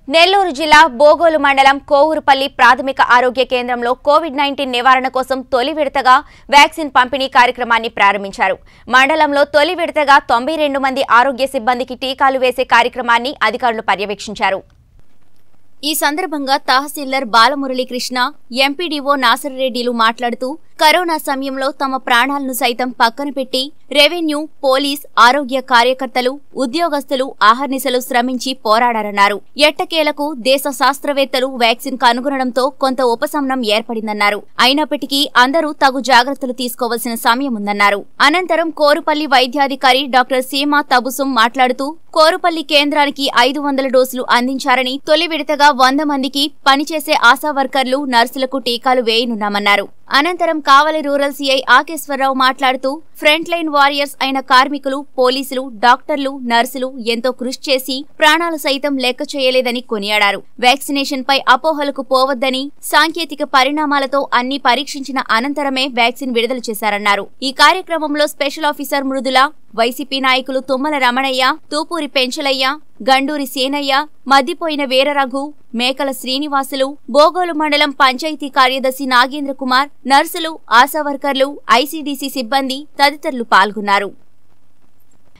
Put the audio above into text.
నెల్లూరు జిల్లా బోగోలు మండలం కోవూరుపల్లి ప్రాథమిక ఆరోగ్య కేంద్రంలో కోవిడ్ నైన్టీన్ నివారణ కోసం తొలి విడతగా వ్యాక్సిన్ పంపిణీ కార్యక్రమాన్ని ప్రారంభించారు మండలంలో తొలి విడతగా తొంభై రెండు మంది ఆరోగ్య సిబ్బందికి టీకాలు వేసే కార్యక్రమాన్ని అధికారులు పర్యవేక్షించారు ఈ సందర్భంగా తహసీల్దార్ బాలమురళీకృష్ణ ఎంపీడీఓ నాసరరెడ్డిలు మాట్లాడుతూ కరోనా సమయంలో తమ ప్రాణాలను సైతం పక్కన పెట్టి రెవెన్యూ పోలీస్ ఆరోగ్య కార్యకర్తలు ఉద్యోగస్తులు ఆహర్నిశలు శ్రమించి పోరాడారన్నారు ఎట్టకేలకు దేశ శాస్త్రవేత్తలు వ్యాక్సిన్ కనుగొనడంతో కొంత ఉపశమనం ఏర్పడిందన్నారు అయినప్పటికీ అందరూ తగు జాగ్రత్తలు తీసుకోవాల్సిన సమయం ఉందన్నారు అనంతరం కోరుపల్లి వైద్యాధికారి డాక్టర్ సీమా తబుసుం మాట్లాడుతూ కోరుపల్లి కేంద్రానికి ఐదు వందల డోసులు అందించారని తొలి విడతగా వంద మందికి పనిచేసే ఆశా వర్కర్లు నర్సులకు టీకాలు వేయనున్నామన్నారు అనంతరం కావలి రూరల్ సీఐ ఆకేశ్వరరావు మాట్లాడుతూ ఫ్రంట్ లైన్ వారియర్స్ అయిన కార్మికులు పోలీసులు డాక్టర్లు నర్సులు ఎంతో కృషి చేసి ప్రాణాలు సైతం లెక్క చేయలేదని కొనియాడారు వ్యాక్సినేషన్ పై అపోహలకు పోవద్దని సాంకేతిక పరిణామాలతో అన్ని పరీక్షించిన అనంతరమే వ్యాక్సిన్ విడుదల చేశారన్నారు ఈ కార్యక్రమంలో స్పెషల్ ఆఫీసర్ మృదుల వైసీపీ నాయకులు తుమ్మల రమణయ్య తూపూరి పెంచలయ్య గండూరి సేనయ్య మద్దిపోయిన వీరరఘు మేకల శ్రీనివాసులు బోగోలు మండలం పంచాయతీ కార్యదర్శి నాగేంద్ర కుమార్ నర్సులు ఆశా వర్కర్లు ఐసీడీసీ సిబ్బంది తదితరులు పాల్గొన్నారు